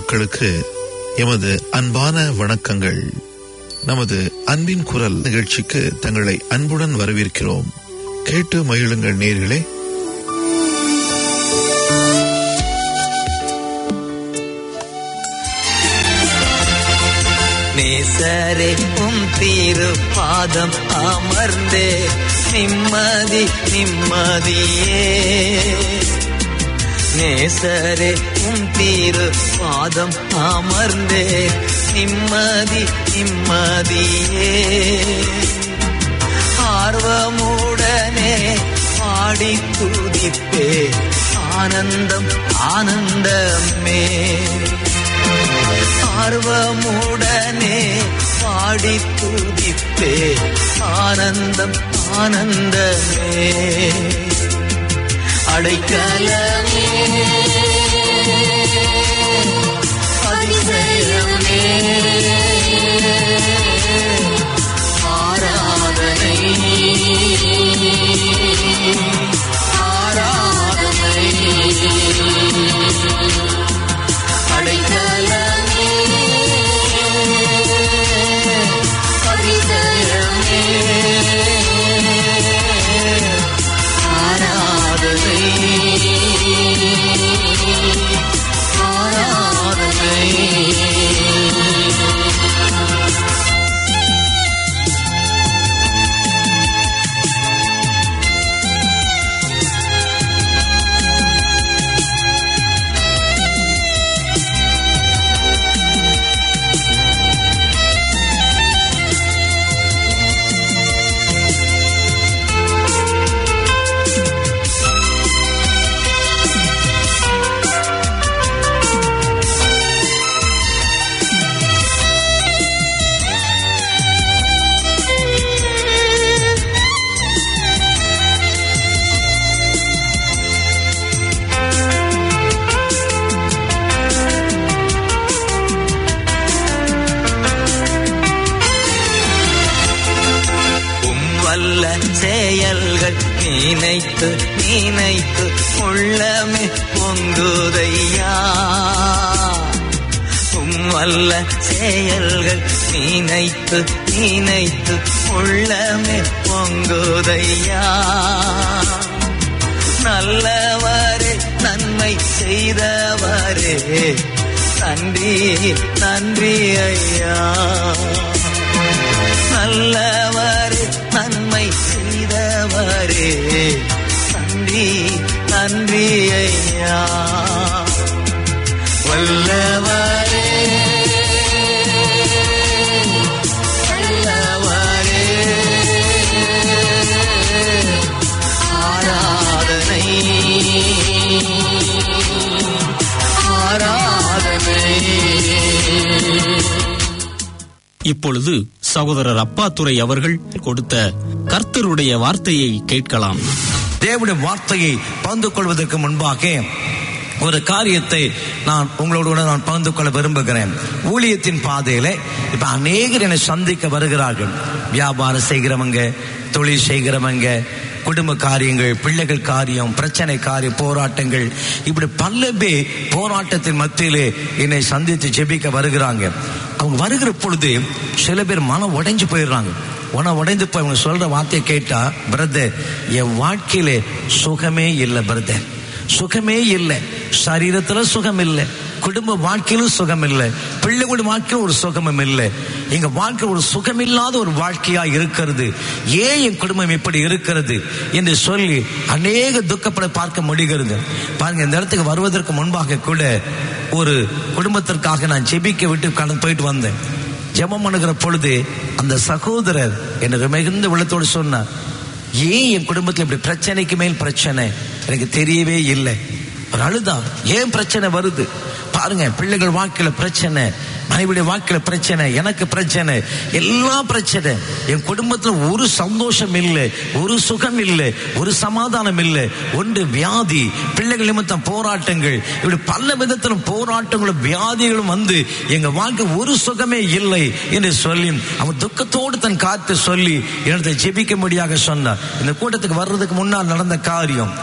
மக்களுக்கு எமது அன்பான வணக்கங்கள் நமது அன்பின் குரல் நிகழ்ச்சிக்கு தங்களை அன்புடன் வரவேற்கிறோம் கேட்டு மகிழுங்கள் நேர்களே நேசரே உம் தீரு பாதம் அமர்ந்தே நிம்மதி நிம்மதியே நேசரே உம் தீரு பாதம் அமர்ந்தே நிம்மதி நிம்மதியே ஆர்வமுடனே பாடி துதிப்பே ஆனந்தம் ஆனந்தமே ஆர்வமுடனே பாடி துதிப்பே ஆனந்தம் ஆனந்தமே அடைக்கலமே அதிசயமே ஆராதனை ஆராதனை அடைக்கலமே அதிசயமே ஆராதனை ஆராதனை உம் வல்ல செயல்கள் நினைத்து நினைத்து உள்ளமே பொங்குதையா உம் வல்ல செயல்கள் நினைத்து நினைத்து உள்ளமே பொங்குதையா நல்லவரே நன்மை செய்தவரே நன்றி நன்றி ஐயா நல்லவரே நன்மை செய்தவரே நன்றி நன்றி ஐயா வல்லவரே வல்லவரே ஆராதனை ஆராதனை இப்பொழுது சகோதரர் அப்பாத்துரை அவர்கள் கொடுத்த கர்த்தருடைய வார்த்தையை கேட்கலாம் தேவனுடைய வார்த்தையை பகிர்ந்து கொள்வதற்கு முன்பாக ஒரு காரியத்தை நான் உங்களோடு கூட நான் பகிர்ந்து கொள்ள விரும்புகிறேன் ஊழியத்தின் பாதையில இப்ப அநேகர் என்னை சந்திக்க வருகிறார்கள் வியாபாரம் செய்கிறவங்க தொழில் செய்கிறவங்க குடும்ப காரியங்கள் பிள்ளைகள் காரியம் பிரச்சனை காரியம் போராட்டங்கள் இப்படி பல பேர் போராட்டத்தின் மத்தியிலே என்னை சந்தித்து ஜெபிக்க வருகிறாங்க அவங்க வருகிற பொழுது சில பேர் மனம் உடைஞ்சு போயிடுறாங்க உன உடைந்து போய் அவங்க சொல்ற வார்த்தையை கேட்டா பிரதர் என் வாழ்க்கையில சுகமே இல்லை பிரதர் சுகமே இல்லை சரீரத்துல சுகம் இல்லை குடும்ப வாழ்க்கையிலும் சுகம் இல்லை பிள்ளைகளுடைய வாழ்க்கையிலும் ஒரு சுகமும் இல்லை எங்க வாழ்க்கை ஒரு சுகமில்லாத ஒரு வாழ்க்கையா இருக்கிறது ஏன் என் குடும்பம் இப்படி இருக்கிறது என்று சொல்லி அநேக துக்கப்பட பார்க்க முடிகிறது பாருங்க இந்த இடத்துக்கு வருவதற்கு முன்பாக கூட ஒரு குடும்பத்திற்காக நான் ஜெபிக்க விட்டு கடந்து போயிட்டு வந்தேன் ஜெபம் பண்ணுகிற பொழுது அந்த சகோதரர் என்ன மிகுந்த உள்ளத்தோடு சொன்னார் ஏன் என் குடும்பத்தில் இப்படி பிரச்சனைக்கு மேல் பிரச்சனை எனக்கு தெரியவே இல்லை அவர் அழுதார் ஏன் பிரச்சனை வருது பாருங்க பிள்ளைகள் வாழ்க்கையில பிரச்சனை மனைவியுடைய வாழ்க்கையில பிரச்சனை எனக்கு பிரச்சனை எல்லா பிரச்சனை என் குடும்பத்துல ஒரு சந்தோஷம் இல்லை ஒரு சுகம் இல்லை ஒரு சமாதானம் இல்லை ஒன்று வியாதி பிள்ளைகள் நிமித்தம் போராட்டங்கள் இப்படி பல விதத்திலும் போராட்டங்களும் வியாதிகளும் வந்து எங்க வாழ்க்கை ஒரு சுகமே இல்லை என்று சொல்லி அவன் துக்கத்தோடு தன் காத்து சொல்லி என்னத்தை ஜெபிக்கும்படியாக சொன்னார் இந்த கூட்டத்துக்கு வர்றதுக்கு முன்னால் நடந்த காரியம் யோத்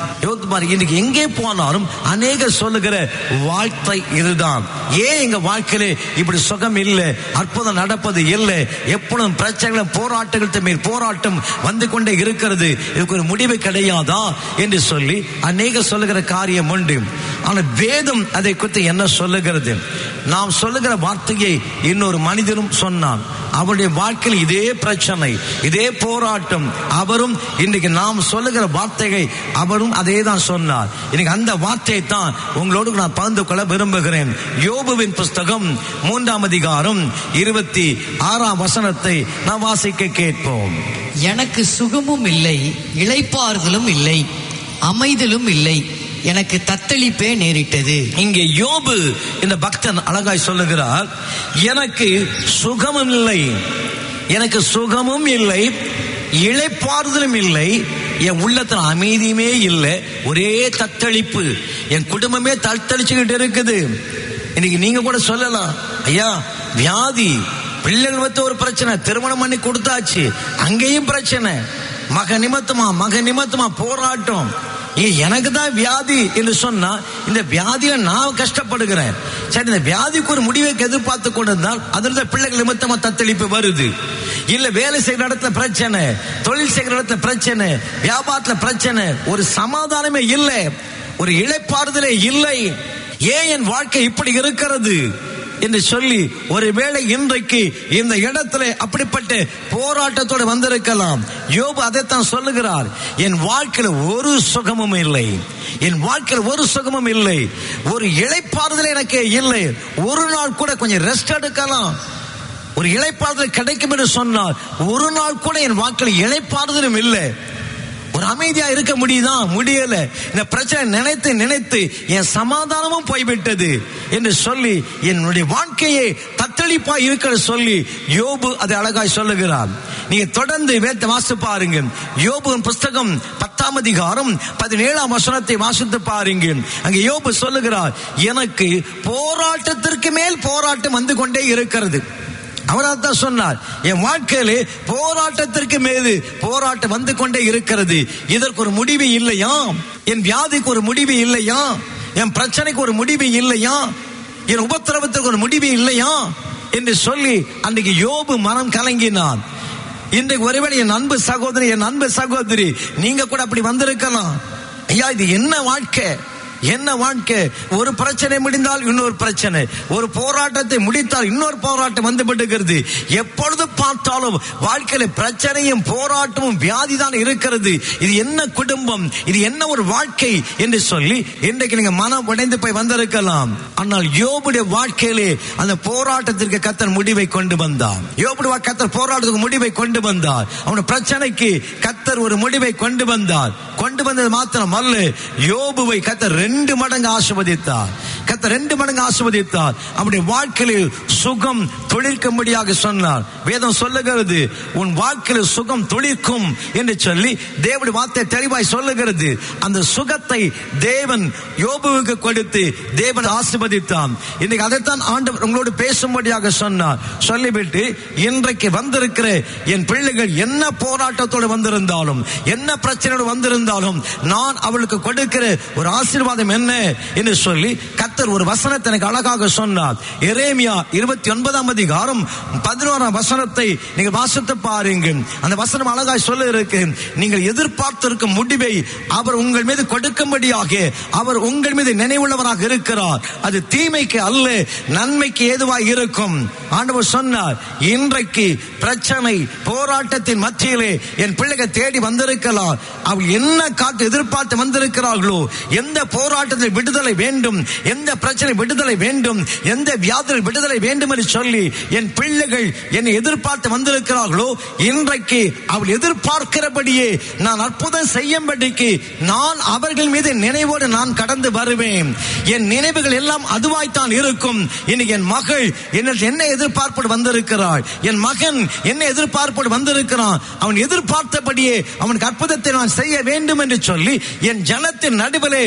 பார்த்து பாருங்க இன்னைக்கு எங்கே போனாலும் அநேக சொல்லுகிற வார்த்தை இதுதான் ஏன் எங்க வாழ்க்கையிலே இப்படி சுகம் இல்லை அற்புதம் நடப்பது இல்லை எப்பொழுதும் பிரச்சனைகளும் போராட்டங்கள் மேல் போராட்டம் வந்து கொண்டே இருக்கிறது இதுக்கு ஒரு முடிவு கிடையாதா என்று சொல்லி அநேக சொல்லுகிற காரியம் உண்டு ஆனா வேதம் அதை குறித்து என்ன சொல்லுகிறது நாம் சொல்லுகிற வார்த்தையை இன்னொரு மனிதனும் சொன்னான் அவருடைய வாழ்க்கையில் இதே பிரச்சனை இதே போராட்டம் அவரும் இன்னைக்கு நாம் சொல்லுகிற வார்த்தையை அவரும் அதே தான் சொன்னார் இன்னைக்கு அந்த வார்த்தையை தான் உங்களோடு நான் பகிர்ந்து கொள்ள விரும்புகிறேன் யோபுவின் புஸ்தகம் மூன்றாம் அதிகாரம் இருபத்தி ஆறாம் வசனத்தை நாம் வாசிக்க கேட்போம் எனக்கு சுகமும் இல்லை இளைப்பாறுதலும் இல்லை அமைதலும் இல்லை எனக்கு தத்தளிப்பே நேரிட்டது இங்கே யோபு இந்த பக்தன் அழகாய் சொல்லுகிறார் எனக்கு சுகமும் இல்லை எனக்கு சுகமும் இல்லை இழைப்பாறுதலும் இல்லை என் உள்ளத்துல அமைதியுமே இல்லை ஒரே தத்தளிப்பு என் குடும்பமே தத்தளிச்சுக்கிட்டு இருக்குது இன்னைக்கு நீங்க கூட சொல்லலாம் ஐயா வியாதி பிள்ளைகள் வந்து ஒரு பிரச்சனை திருமணம் பண்ணி கொடுத்தாச்சு அங்கேயும் பிரச்சனை மக நிமித்தமா மக நிமித்தமா போராட்டம் ஏ எனக்கு தான் வியாதி என்று சொன்னா இந்த வியாதியில நான் கஷ்டப்படுகிறேன் சரி இந்த வியாதிக்கு ஒரு முடிவை எதிர்பார்த்து கொண்டிருந்தால் அதில் தான் பிள்ளைகள் நிமித்தமா தத்தளிப்பு வருது இல்ல வேலை செய்கிற இடத்துல பிரச்சனை தொழில் செய்கிற இடத்துல பிரச்சனை வியாபாரத்துல பிரச்சனை ஒரு சமாதானமே இல்லை ஒரு இழைப்பாறுதலே இல்லை ஏன் என் வாழ்க்கை இப்படி இருக்கிறது என்று சொல்லி ஒருவேளை இன்றைக்கு இந்த இடத்துல அப்படிப்பட்ட போராட்டத்தோடு வந்திருக்கலாம் யோபு அதைத்தான் சொல்லுகிறார் என் வாழ்க்கையில ஒரு சுகமும் இல்லை என் வாழ்க்கையில் ஒரு சுகமும் இல்லை ஒரு இழைப்பாறுதல் எனக்கு இல்லை ஒரு நாள் கூட கொஞ்சம் ரெஸ்ட் எடுக்கலாம் ஒரு இழைப்பாறுதல் கிடைக்கும் என்று சொன்னால் ஒரு நாள் கூட என் வாழ்க்கையில் இழைப்பாறுதலும் இல்லை ஒரு அமைதியா இருக்க முடியுதா முடியல இந்த பிரச்சனை நினைத்து நினைத்து என் சமாதானமும் போய்விட்டது என்று சொல்லி என்னுடைய வாழ்க்கையை தத்தளிப்பா இருக்கிற சொல்லி யோபு அதை அழகாய் சொல்லுகிறார் நீங்க தொடர்ந்து வேத்த வாசித்து பாருங்க யோபுவின் புஸ்தகம் பத்தாம் அதிகாரம் பதினேழாம் வசனத்தை வாசித்து பாருங்க அங்க யோபு சொல்லுகிறார் எனக்கு போராட்டத்திற்கு மேல் போராட்டம் வந்து கொண்டே இருக்கிறது அவரால் தான் சொன்னார் என் வாழ்க்கையிலே போராட்டத்திற்கு மீது போராட்டம் வந்து கொண்டே இருக்கிறது இதற்கு ஒரு முடிவு இல்லையா என் வியாதிக்கு ஒரு முடிவு இல்லையா என் பிரச்சனைக்கு ஒரு முடிவு இல்லையா என் உபத்திரவத்திற்கு ஒரு முடிவு இல்லையா என்று சொல்லி அன்றைக்கு யோபு மனம் கலங்கினான் இன்றைக்கு ஒருவேளை என் அன்பு சகோதரி என் அன்பு சகோதரி நீங்க கூட அப்படி வந்திருக்கலாம் ஐயா இது என்ன வாழ்க்கை என்ன வாழ்க்கை ஒரு பிரச்சனை முடிந்தால் இன்னொரு பிரச்சனை ஒரு போராட்டத்தை முடித்தால் இன்னொரு போராட்டம் வந்து விடுகிறது எப்பொழுது பார்த்தாலும் வாழ்க்கையில பிரச்சனையும் போராட்டமும் வியாதி தான் இருக்கிறது இது என்ன குடும்பம் இது என்ன ஒரு வாழ்க்கை என்று சொல்லி இன்றைக்கு நீங்க மனம் உடைந்து போய் வந்திருக்கலாம் ஆனால் யோபுடைய வாழ்க்கையிலே அந்த போராட்டத்திற்கு கத்தர் முடிவை கொண்டு வந்தார் யோபுடைய கத்தர் போராட்டத்துக்கு முடிவை கொண்டு வந்தார் அவனுடைய பிரச்சனைக்கு கத்தர் ஒரு முடிவை கொண்டு வந்தார் கொண்டு வந்தது மாத்திரம் அல்ல யோபுவை கத்தர் ரெண்டு மடங்கு ஆசிர்வதித்தார் கத்த ரெண்டு மடங்கு ஆசிர்வதித்தார் அவனுடைய வாழ்க்கையில் சுகம் தொழிற்கும்படியாக சொன்னார் வேதம் சொல்லுகிறது உன் வாழ்க்கையில் சுகம் தொழிற்கும் என்று சொல்லி தேவனுடைய வார்த்தை தெளிவாய் சொல்லுகிறது அந்த சுகத்தை தேவன் யோபுவுக்கு கொடுத்து தேவன் ஆசிர்வதித்தான் இன்னைக்கு அதைத்தான் ஆண்டவர் உங்களோடு பேசும்படியாக சொன்னார் சொல்லிவிட்டு இன்றைக்கு வந்திருக்கிற என் பிள்ளைகள் என்ன போராட்டத்தோடு வந்திருந்தாலும் என்ன பிரச்சனையோடு வந்திருந்தாலும் நான் அவளுக்கு கொடுக்கிற ஒரு ஆசீர்வாதம் என்ன என்று சொல்லி கத்தர் ஒரு வசனத்தை எனக்கு அழகாக சொன்னார் எரேமியா இருபத்தி ஒன்பதாம் அதிகாரம் பதினோராம் வசனத்தை நீங்கள் வாசித்து பாருங்க அந்த வசனம் அழகாய் சொல்ல இருக்கு நீங்கள் எதிர்பார்த்திருக்கும் முடிவை அவர் உங்கள் மீது கொடுக்கும்படியாக அவர் உங்கள் மீது நினைவுள்ளவராக இருக்கிறார் அது தீமைக்கு அல்ல நன்மைக்கு ஏதுவாய் இருக்கும் ஆண்டவர் சொன்னார் இன்றைக்கு பிரச்சனை போராட்டத்தின் மத்தியிலே என் பிள்ளைகள் தேடி வந்திருக்கலாம் அவள் என்ன காத்து எதிர்பார்த்து வந்திருக்கிறார்களோ எந்த போராட்டத்தில் விடுதலை வேண்டும் எந்த பிரச்சனை விடுதலை வேண்டும் எந்த வியாதியில் விடுதலை வேண்டும் என்று சொல்லி என் பிள்ளைகள் என்னை எதிர்பார்த்து வந்திருக்கிறார்களோ இன்றைக்கு அவள் எதிர்பார்க்கிறபடியே நான் அற்புதம் செய்யும்படிக்கு நான் அவர்கள் மீது நினைவோடு நான் கடந்து வருவேன் என் நினைவுகள் எல்லாம் அதுவாய்த்தான் இருக்கும் இன்னைக்கு என் மகள் என்ன என்ன எதிர்பார்ப்போடு வந்திருக்கிறாள் என் மகன் என்ன எதிர்பார்ப்போடு வந்திருக்கிறான் அவன் எதிர்பார்த்தபடியே அவனுக்கு அற்புதத்தை நான் செய்ய வேண்டும் என்று சொல்லி என் ஜனத்தின் நடுவிலே நான்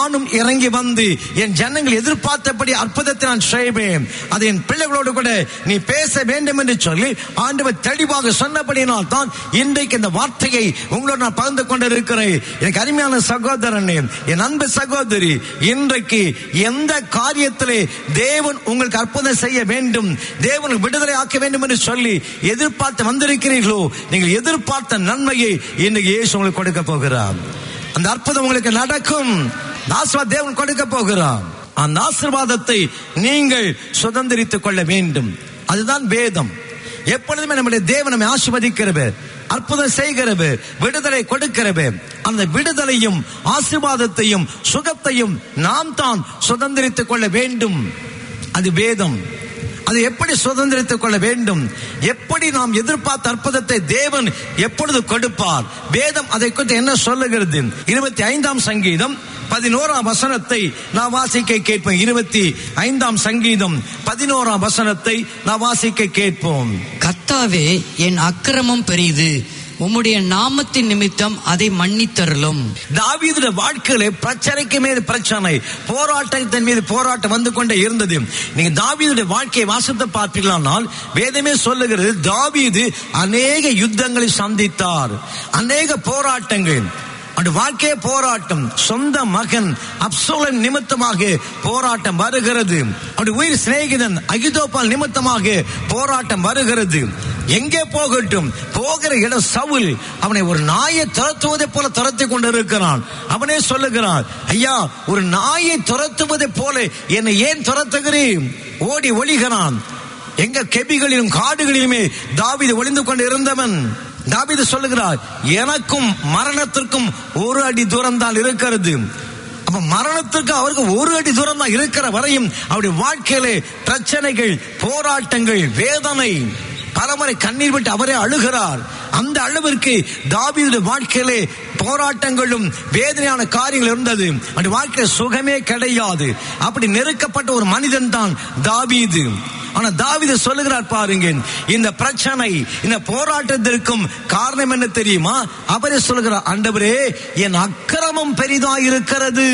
நானும் இறங்கி வந்து என் ஜனங்கள் எதிர்பார்த்தபடி அற்புதத்தை நான் செய்வேன் அது என் பிள்ளைகளோடு கூட நீ பேச வேண்டும் என்று சொல்லி ஆண்டவர் தெளிவாக சொன்னபடியினால் தான் இன்றைக்கு இந்த வார்த்தையை உங்களோடு நான் பகிர்ந்து கொண்டிருக்கிறேன் எனக்கு அருமையான சகோதரனே என் அன்பு சகோதரி இன்றைக்கு எந்த காரியத்திலே தேவன் உங்களுக்கு அற்புதம் செய்ய வேண்டும் தேவன் விடுதலை ஆக்க வேண்டும் என்று சொல்லி எதிர்பார்த்து வந்திருக்கிறீர்களோ நீங்கள் எதிர்பார்த்த நன்மையை இன்னைக்கு இயேசு உங்களுக்கு கொடுக்க போகிறார் அந்த அற்புதம் உங்களுக்கு நடக்கும் அந்த ஆசீர்வாதம் தேவன் கொடுக்க போகிறார் அந்த ஆசீர்வாதத்தை நீங்கள் சுதந்திரித்துக் கொள்ள வேண்டும் அதுதான் வேதம் எப்பொழுதுமே நம்முடைய தேவன் நம்மை ஆசீர்வதிக்கிறவர் அற்புதம் செய்கிறவர் விடுதலை கொடுக்கிறவர் அந்த விடுதலையும் ஆசீர்வாதத்தையும் சுகத்தையும் நாம் தான் சுதந்திரித்துக் கொள்ள வேண்டும் அது வேதம் அது எப்படி சுதந்திரித்துக் கொள்ள வேண்டும் எப்படி நாம் எதிர்பார்த்த அற்புதத்தை தேவன் எப்பொழுது கொடுப்பார் வேதம் அதை குறித்து என்ன சொல்லுகிறது இருபத்தி ஐந்தாம் சங்கீதம் பதினோராம் வசனத்தை நான் வாசிக்க கேட்போம் இருபத்தி ஐந்தாம் சங்கீதம் பதினோராம் வசனத்தை நான் வாசிக்க கேட்போம் கர்த்தாவே என் அக்கிரமம் பெரிது உம்முடைய நாமத்தின் நிமித்தம் அதை மன்னித்தருளும் தாவீதுடைய வாழ்க்கையில பிரச்சனைக்கு மீது பிரச்சனை போராட்டத்தின் மீது போராட்டம் வந்து கொண்டே இருந்தது நீங்க தாவீதுடைய வாழ்க்கையை வாசித்து பார்ப்பீர்களானால் வேதமே சொல்லுகிறது தாவீது அநேக யுத்தங்களை சந்தித்தார் அநேக போராட்டங்கள் அந்த வாழ்க்கையே போராட்டம் சொந்த மகன் அப்சோலன் நிமித்தமாக போராட்டம் வருகிறது அவருடைய உயிர் சிநேகிதன் அகிதோபால் நிமித்தமாக போராட்டம் வருகிறது எங்கே போகட்டும் போகிற இடம் சவுல் அவனை ஒரு நாயை துரத்துவதை போல துரத்தி கொண்டிருக்கிறான் அவனே சொல்லுகிறான் ஐயா ஒரு நாயை துரத்துவதை போல என்னை ஏன் துரத்துகிறேன் ஓடி ஒளிகிறான் எங்க கெபிகளிலும் காடுகளிலுமே தாவீது ஒளிந்து கொண்டு இருந்தவன் தாவீது சொல்லுகிறார் எனக்கும் மரணத்திற்கும் ஒரு அடி தூரம் தான் இருக்கிறது அப்ப மரணத்திற்கு அவருக்கு ஒரு அடி தூரம் தான் இருக்கிற வரையும் அவருடைய வாழ்க்கையிலே பிரச்சனைகள் போராட்டங்கள் வேதனை பலமுறை கண்ணீர் விட்டு அவரே அழுகிறார் அந்த அளவிற்கு தாவீதுடைய வாழ்க்கையிலே போராட்டங்களும் வேதனையான காரியங்கள் இருந்தது அந்த வாழ்க்கையில சுகமே கிடையாது அப்படி நெருக்கப்பட்ட ஒரு மனிதன் தான் தாவீது ஆனா தாவீது சொல்லுகிறார் பாருங்க இந்த பிரச்சனை இந்த போராட்டத்திற்கும் காரணம் என்ன தெரியுமா அவரே சொல்லுகிறார் ஆண்டவரே என் அக்கிரமம் பெரிதா இருக்கிறது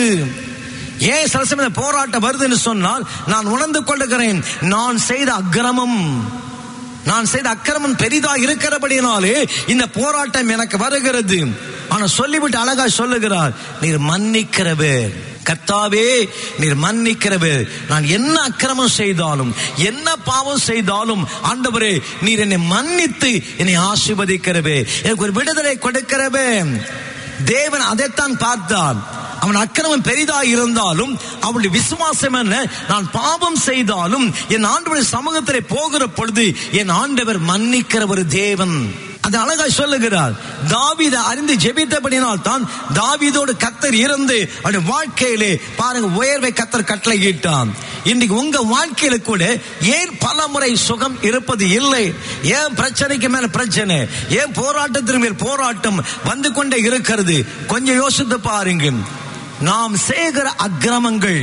ஏன் சில சமயம் இந்த போராட்டம் வருதுன்னு சொன்னால் நான் உணர்ந்து கொள்ளுகிறேன் நான் செய்த அக்கிரமம் நான் செய்த அக்கிரமம் பெரிதா இருக்கிறபடினாலே இந்த போராட்டம் எனக்கு வருகிறது ஆனா சொல்லிவிட்டு அழகா சொல்லுகிறார் நீர் மன்னிக்கிறவர் கர்த்தாவே நீர் மன்னிக்கிறவர் நான் என்ன அக்கிரமம் செய்தாலும் என்ன பாவம் செய்தாலும் ஆண்டவரே நீர் என்னை மன்னித்து என்னை ஆசீர்வதிக்கிறவே எனக்கு ஒரு விடுதலை கொடுக்கிறவே தேவன் அதைத்தான் பார்த்தான் அவன் அக்கிரமம் பெரிதா இருந்தாலும் அவனுடைய விசுவாசம் என்ன நான் பாவம் செய்தாலும் என் ஆண்டவர் சமூகத்திலே போகிற பொழுது என் ஆண்டவர் மன்னிக்கிற ஒரு தேவன் அது அழகா சொல்லுகிறார் தாவீத அறிந்து ஜெபித்தபடினால் தான் தாவீதோடு கத்தர் இருந்து அவருடைய வாழ்க்கையிலே பாருங்க உயர்வை கத்தர் கட்டளையிட்டான் இன்னைக்கு உங்க வாழ்க்கையில கூட ஏன் பல முறை சுகம் இருப்பது இல்லை ஏன் பிரச்சனைக்கு மேல பிரச்சனை ஏன் போராட்டத்திற்கு மேல் போராட்டம் வந்து கொண்டே இருக்கிறது கொஞ்சம் யோசித்து பாருங்க நாம் செய்கிற அக்கிரமங்கள்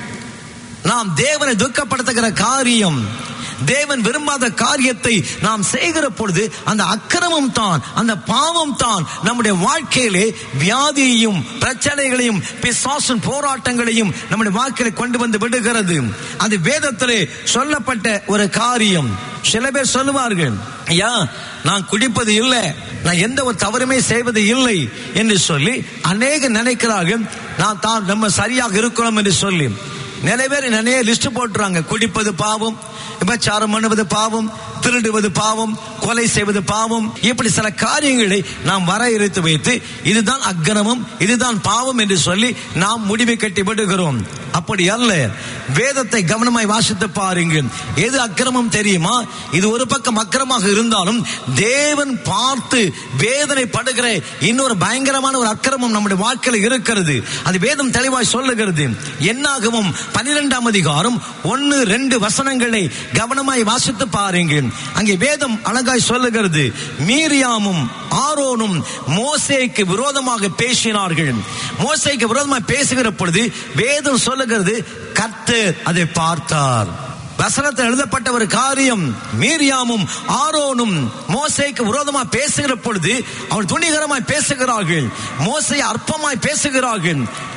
நாம் தேவனை துக்கப்படுத்துகிற காரியம் தேவன் விரும்பாத காரியத்தை நாம் செய்கிற பொழுது அந்த அக்கிரமம் தான் அந்த பாவம் தான் நம்முடைய வாழ்க்கையிலே வியாதியையும் பிரச்சனைகளையும் பிசாசின் போராட்டங்களையும் நம்முடைய வாழ்க்கையில கொண்டு வந்து விடுகிறது அது வேதத்திலே சொல்லப்பட்ட ஒரு காரியம் சில பேர் சொல்லுவார்கள் ஐயா நான் குடிப்பது இல்லை நான் எந்த ஒரு தவறுமே செய்வது இல்லை என்று சொல்லி அநேக நினைக்கிறார்கள் நான் தான் நம்ம சரியாக இருக்கிறோம் என்று சொல்லி நிறைய பேர் நிறைய லிஸ்ட் போட்டுறாங்க குடிப்பது பாவம் விபச்சாரம் பண்ணுவது பாவம் திருடுவது பாவம் கொலை செய்வது பாவம் இப்படி சில காரியங்களை நாம் வரையறுத்து வைத்து இதுதான் அக்கிரமம் இதுதான் பாவம் என்று சொல்லி நாம் முடிவை கட்டி விடுகிறோம் அப்படி அல்ல வேதத்தை கவனமாய் வாசித்து பாருங்க எது அக்கிரமம் தெரியுமா இது ஒரு பக்கம் அக்கிரமாக இருந்தாலும் தேவன் பார்த்து வேதனை படுகிற இன்னொரு பயங்கரமான ஒரு அக்கிரமம் நம்முடைய வாழ்க்கையில் இருக்கிறது அது வேதம் தெளிவாய் சொல்லுகிறது என்னாகவும் பனிரெண்டாம் அதிகாரம் ஒன்னு ரெண்டு வசனங்களை கவனமாய் வாசித்து பாருங்க அங்கே வேதம் அழகாய் சொல்லுகிறது மீரியாமும் ஆரோனும் மோசேக்கு விரோதமாக பேசினார்கள் மோசேக்கு விரோதமாக பேசுகிற பொழுது வேதம் சொல்லுகிறது கர்த்தர் அதை பார்த்தார் வசனத்தில் எழுதப்பட்ட ஒரு காரியம் மீரியாமும் ஆரோனும் மோசைக்கு விரோதமாய் பேசுகிற பொழுது அவள் துணிகரமாய் பேசுகிறார்கள் மோசை அற்பமாய் பேசுகிறார்கள்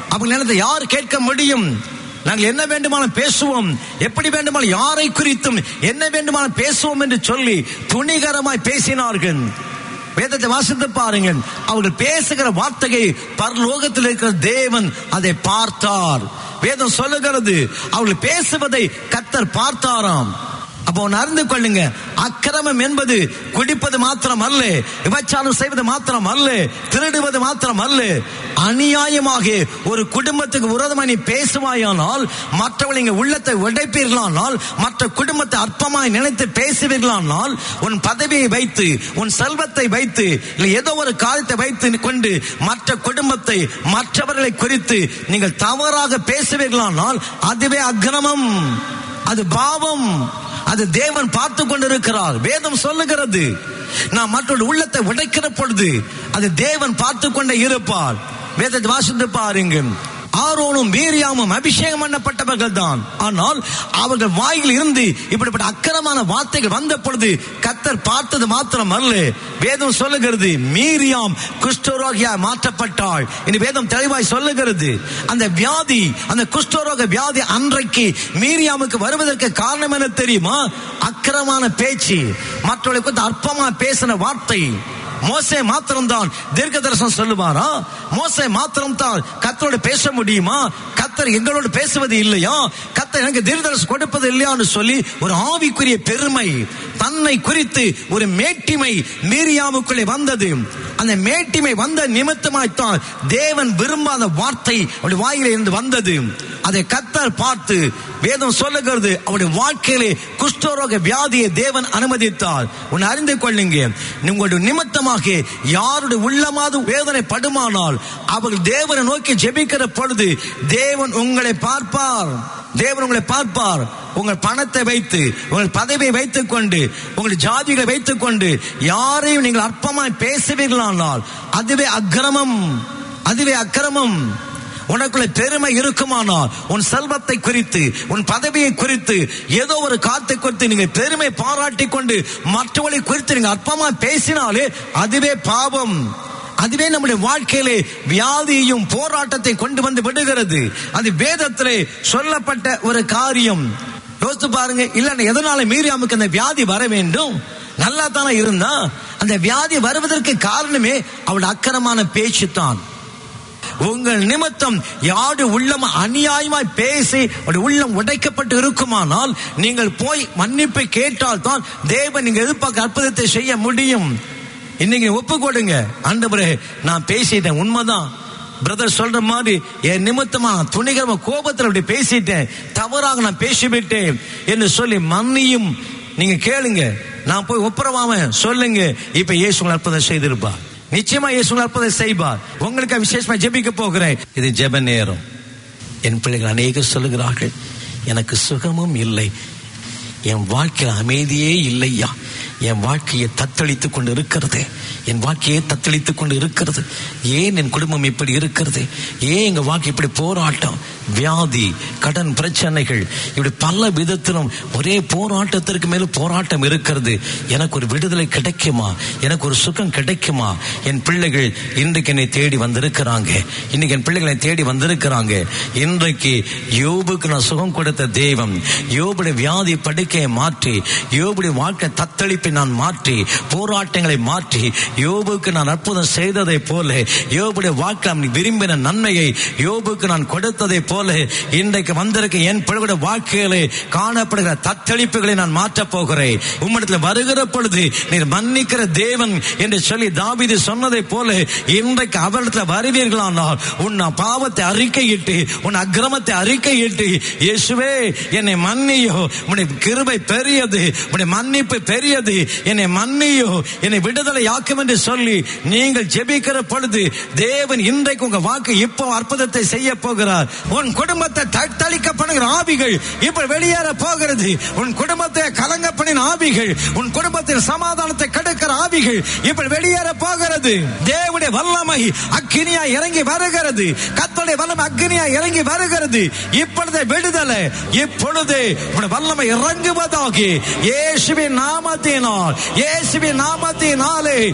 அவங்க நிலத்தை யார் கேட்க முடியும் நாங்கள் என்ன வேண்டுமானாலும் பேசுவோம் எப்படி வேண்டுமானாலும் யாரை குறித்தும் என்ன வேண்டுமானாலும் பேசுவோம் என்று சொல்லி துணிகரமாய் பேசினார்கள் வேதத்தை வாசித்து பாருங்கள் அவர்கள் பேசுகிற வார்த்தையை பரலோகத்தில் இருக்கிற தேவன் அதை பார்த்தார் வேதம் சொல்லுகிறது அவர்கள் பேசுவதை கத்தர் பார்த்தாராம் அப்போ ஒன்று அறிந்து கொள்ளுங்க அக்கிரமம் என்பது குடிப்பது மாத்திரம் அல்ல விபச்சாரம் செய்வது மாத்திரம் அல்ல திருடுவது மாத்திரம் அல்ல அநியாயமாக ஒரு குடும்பத்துக்கு விரோதமாக நீ பேசுவாயானால் மற்றவர்கள் இங்க உள்ளத்தை உடைப்பீர்களானால் மற்ற குடும்பத்தை அற்பமாய் நினைத்து பேசுவீர்களானால் உன் பதவியை வைத்து உன் செல்வத்தை வைத்து இல்லை ஏதோ ஒரு காரியத்தை வைத்து கொண்டு மற்ற குடும்பத்தை மற்றவர்களை குறித்து நீங்கள் தவறாக பேசுவீர்களானால் அதுவே அக்கிரமம் அது பாவம் அது தேவன் பார்த்து கொண்டிருக்கிறார் வேதம் சொல்லுகிறது நான் மற்றொரு உள்ளத்தை உடைக்கிற பொழுது அது தேவன் பார்த்து கொண்டே இருப்பார் வேதத்தை வாசித்து பாருங்க ஆரோனும் வீரியாமும் அபிஷேகம் பண்ணப்பட்டவர்கள் தான் ஆனால் அவர்கள் வாயில் இருந்து இப்படிப்பட்ட அக்கிரமான வார்த்தைகள் வந்த பொழுது கத்தர் பார்த்தது மாத்திரம் அல்ல வேதம் சொல்லுகிறது மீரியாம் குஷ்டரோகியா மாற்றப்பட்டாள் இனி வேதம் தெளிவாய் சொல்லுகிறது அந்த வியாதி அந்த குஷ்டரோக வியாதி அன்றைக்கு மீரியாமுக்கு வருவதற்கு காரணம் என்ன தெரியுமா அக்கிரமான பேச்சு மற்றவர்களுக்கு அற்பமா பேசின வார்த்தை மோசே மாத்திரம்தான் தீர்க்க தரிசனம் சொல்லுவாரா மோசே மாத்திரம்தான் கத்தரோடு பேச முடியுமா கத்தர் எங்களோடு பேசுவது இல்லையா கத்தர் எனக்கு தீர்க்க தரிசனம் கொடுப்பது இல்லையான்னு சொல்லி ஒரு ஆவிக்குரிய பெருமை தன்னை குறித்து ஒரு மேட்டிமை மீரியாமுக்குள்ளே வந்தது அந்த மேட்டிமை வந்த நிமித்தமாய்த்தான் தேவன் விரும்பாத வார்த்தை அவருடைய வாயிலே இருந்து வந்தது அதை கத்தர் பார்த்து வேதம் சொல்லுகிறது அவருடைய வாழ்க்கையிலே குஷ்டரோக வியாதியை தேவன் அனுமதித்தார் உன்னை அறிந்து கொள்ளுங்க உங்களுடைய நிமித்தமாக யாருடைய உள்ளமாவது வேதனை படுமானால் அவர்கள் தேவனை நோக்கி ஜெபிக்கிற பொழுது தேவன் உங்களை பார்ப்பார் தேவன் உங்களை பார்ப்பார் உங்கள் பணத்தை வைத்து உங்கள் பதவியை வைத்துக் கொண்டு உங்கள் ஜாதிகளை வைத்துக் கொண்டு யாரையும் நீங்கள் அற்பமாய் பேசுவீர்களானால் அதுவே அக்கிரமம் அதுவே அக்கிரமம் உனக்குள்ள பெருமை இருக்குமானால் உன் செல்வத்தை குறித்து உன் பதவியை குறித்து ஏதோ ஒரு காத்தை குறித்து நீங்க பெருமை பாராட்டி கொண்டு மற்றவர்களை குறித்து நீங்க அற்பமா பேசினாலே அதுவே பாவம் அதுவே நம்முடைய வாழ்க்கையிலே வியாதியையும் போராட்டத்தை கொண்டு வந்து விடுகிறது அது வேதத்திலே சொல்லப்பட்ட ஒரு காரியம் யோசித்து பாருங்க இல்ல எதனால மீரியாமுக்கு அந்த வியாதி வர வேண்டும் நல்லா தானே இருந்தா அந்த வியாதி வருவதற்கு காரணமே அவளுடைய அக்கரமான பேச்சு தான் உங்கள் நிமித்தம் யாரு உள்ளம் அநியாயமாய் பேசி அவருடைய உள்ளம் உடைக்கப்பட்டு இருக்குமானால் நீங்கள் போய் மன்னிப்பை கேட்டால் தான் தேவன் நீங்க எதிர்பார்க்க அற்புதத்தை செய்ய முடியும் இன்னைக்கு ஒப்பு கொடுங்க ஆண்டவரே நான் பேசிட்டேன் உண்மைதான் பிரதர் சொல்ற மாதிரி என் நிமித்தமா துணிகரமா கோபத்தில் அப்படி பேசிட்டேன் தவறாக நான் பேசிவிட்டேன் என்று சொல்லி மன்னியும் நீங்க கேளுங்க நான் போய் ஒப்புரவாம சொல்லுங்க இப்ப இயேசு உங்களை அற்புதம் செய்திருப்பார் நிச்சயமா இயேசு உங்களை அற்புதம் செய்வார் உங்களுக்கு விசேஷமா ஜெபிக்க போகிறேன் இது ஜெப நேரம் என் பிள்ளைகள் அநேகர் சொல்லுகிறார்கள் எனக்கு சுகமும் இல்லை என் வாழ்க்கையில் அமைதியே இல்லையா என் வாழ்க்கையை தத்தளித்துக் கொண்டு இருக்கிறது என் வாழ்க்கையை தத்தளித்துக் கொண்டு இருக்கிறது ஏன் என் குடும்பம் இப்படி இருக்கிறது ஏன் எங்க வாழ்க்கை இப்படி போராட்டம் வியாதி கடன் பிரச்சனைகள் இப்படி பல விதத்திலும் ஒரே போராட்டத்திற்கு மேல போராட்டம் இருக்கிறது எனக்கு ஒரு விடுதலை கிடைக்குமா எனக்கு ஒரு சுகம் கிடைக்குமா என் பிள்ளைகள் இன்றைக்கு என்னை தேடி வந்திருக்கிறாங்க இன்னைக்கு என் பிள்ளைகளை தேடி வந்திருக்கிறாங்க இன்றைக்கு யோபுக்கு நான் சுகம் கொடுத்த தெய்வம் யோபுடைய வியாதி படுக்கையை மாற்றி யோபுடைய வாழ்க்கை தத்தளிப்பை நான் மாற்றி போராட்டங்களை மாற்றி யோபுக்கு நான் அற்புதம் செய்ததை போல யோபுடைய வாழ்க்கை அவன் விரும்பின நன்மையை யோபுக்கு நான் கொடுத்ததை போல இன்றைக்கு வந்திருக்க என் பிள்ளைகளுடைய வாழ்க்கையிலே காணப்படுகிற தத்தளிப்புகளை நான் மாற்றப் போகிறேன் உம்மிடத்தில் வருகிற பொழுது நீர் மன்னிக்கிற தேவன் என்று சொல்லி தாவீது சொன்னதை போல இன்றைக்கு அவரிடத்தில் வருவீர்களானால் உன் பாவத்தை அறிக்கையிட்டு உன் அக்கிரமத்தை அறிக்கையிட்டு இயேசுவே என்னை மன்னியோ உன்னை கிருபை பெரியது உன்னை மன்னிப்பு பெரியது என்னை மன்னியோ என்னை விடுதலை ஆக்கும் என்று சொல்லி நீங்கள் ஜெபிக்கிற பொழுது தேவன் இன்றைக்கு உங்க வாக்கு இப்போ அற்புதத்தை செய்ய போகிறார் உன் குடும்பத்தை தத்தளிக்கப்படுகிற ஆவிகள் இப்ப வெளியேற போகிறது உன் குடும்பத்தை கலங்க பண்ணின ஆவிகள் உன் குடும்பத்தில் சமாதானத்தை கெடுக்கிற ஆவிகள் இப்ப வெளியேற போகிறது தேவனுடைய வல்லமை அக்கினியா இறங்கி வருகிறது கத்தோடைய வல்லமை அக்கினியா இறங்கி வருகிறது இப்பொழுது விடுதலை இப்பொழுது உன்னுடைய வல்லமை இறங்குவதாக இயேசுவின் நாமத்தினால் இயேசுவின் நாமத்தினாலே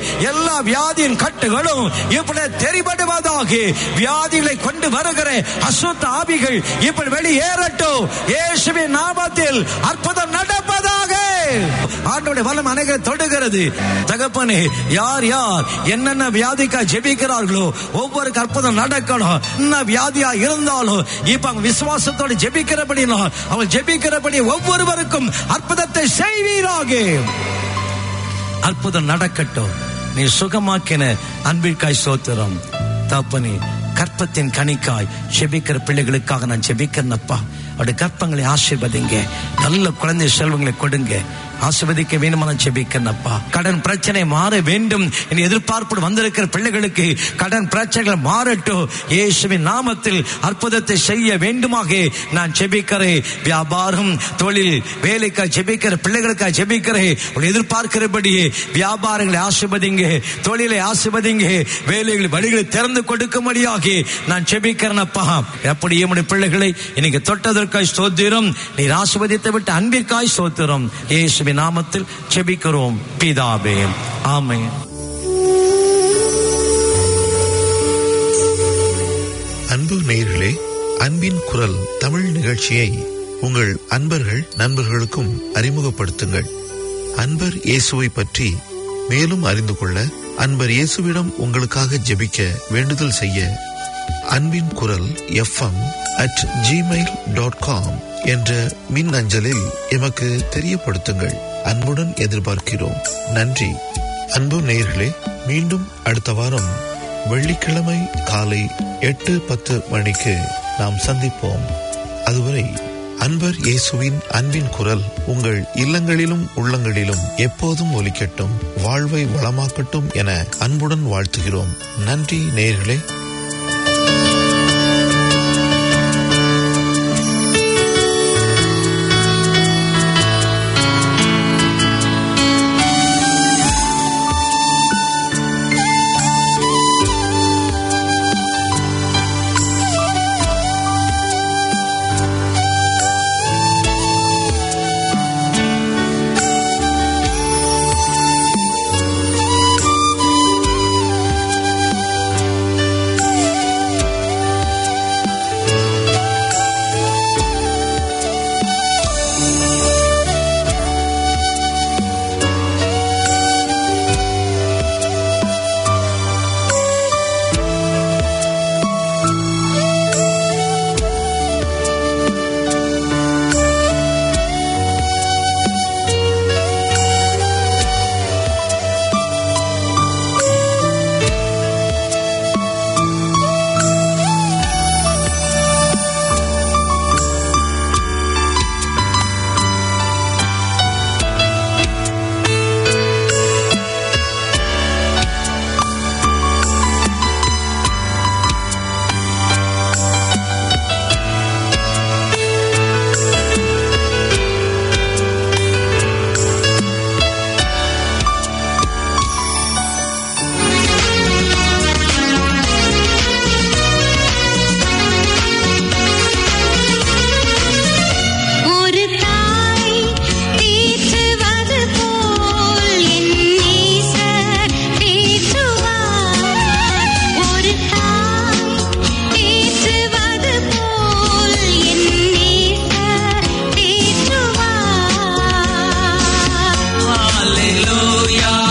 எல்லா வியாதியின் கட்டுகளும் இப்படி தெரிபடுவதாக வியாதிகளை கொண்டு வருகிற அசுத்த ஆவிகள் இப்படி வெளியேறட்டும் இயேசுவின் நாமத்தில் அற்புதம் நடப்பதாக ஆண்டோடைய வல்லம் அனைவரை தொடுகிறது தகப்பனே யார் யார் என்னென்ன வியாதிக்கா ஜெபிக்கிறார்களோ ஒவ்வொரு அற்புதம் நடக்கணும் என்ன வியாதியா இருந்தாலும் இப்ப அவங்க விசுவாசத்தோடு ஜெபிக்கிறபடினா அவங்க ஜெபிக்கிறபடி ஒவ்வொருவருக்கும் அற்புதத்தை செய்வீராக அற்புதம் நடக்கட்டும் நீ சுகமாக்கின அன்பிற்காய் சோத்திரம் தப்பனே கற்பத்தின் கனிக்காய் ஜெபிக்கிற பிள்ளைகளுக்காக நான் ஜெபிக்கிறேனப்பா அவருடைய கற்பங்களை ஆசீர்வதிங்க நல்ல குழந்தை செல்வங்களை கொடுங்க ஆசிர்வதிக்க வேண்டுமான ஜெபிக்கிறேனப்பா கடன் பிரச்சனை மாற வேண்டும் என் எதிர்பார்ப்பு வந்திருக்கிற பிள்ளைகளுக்கு கடன் பிரச்சனைகள் மாறட்டும் இயேசுவின் நாமத்தில் அற்புதத்தை செய்ய வேண்டுமாக நான் ஜெபிக்கிறேன் வியாபாரம் தொழில் வேலைக்காக ஜெபிக்கிற பிள்ளைகளுக்காக ஜெபிக்கிறேன் உங்களை எதிர்பார்க்கிறபடியே வியாபாரங்களை ஆசிர்வதிங்க தொழிலை ஆசிர்வதிங்க வேலைகளை வழிகளை திறந்து கொடுக்கும்படியாக நான் ஜெபிக்கிறேனப்பா எப்படி என்னுடைய பிள்ளைகளை இன்னைக்கு தொட்டதற்காய் ஸ்தோத்திரம் நீர் ஆசிர்வதித்து விட்டு அன்பிற்காய் ஸ்தோத்திரம் இயேசுவின் நாமத்தில் ஜெபிக்கிறோம் பிதாவே ஆமென் அன்பு நேயர்களே அன்பின் குரல் தமிழ் நிகழ்ச்சியை உங்கள் அன்பர்கள் நண்பர்களுக்கும் அறிமுகப்படுத்துங்கள் அன்பர் இயேசுவை பற்றி மேலும் அறிந்து கொள்ள அன்பர் இயேசுவிடம் உங்களுக்காக ஜெபிக்க வேண்டுதல் செய்ய அன்பின் குரல் FM at Gmail dot com என்ற மின் அஞ்சலில் எமக்கு தெரியப்படுத்துங்கள் அன்புடன் எதிர்பார்க்கிறோம் நன்றி அன்பு நேயர்களே மீண்டும் அடுத்த வாரம் வெள்ளிக்கிழமை காலை எட்டு பத்து மணிக்கு நாம் சந்திப்போம் அதுவரை அன்பர் இயேசுவின் அன்பின் குரல் உங்கள் இல்லங்களிலும் உள்ளங்களிலும் எப்போதும் ஒலிக்கட்டும் வாழ்வை வளமாக்கட்டும் என அன்புடன் வாழ்த்துகிறோம் நன்றி நேயர்களே ஒரு தாய் தேற்றுவது போல் என் நேசர் தேற்றுவார் ஒரு தாய் தேற்றுவது போல் என் நேசர் தேற்றுவார் Hallelujah,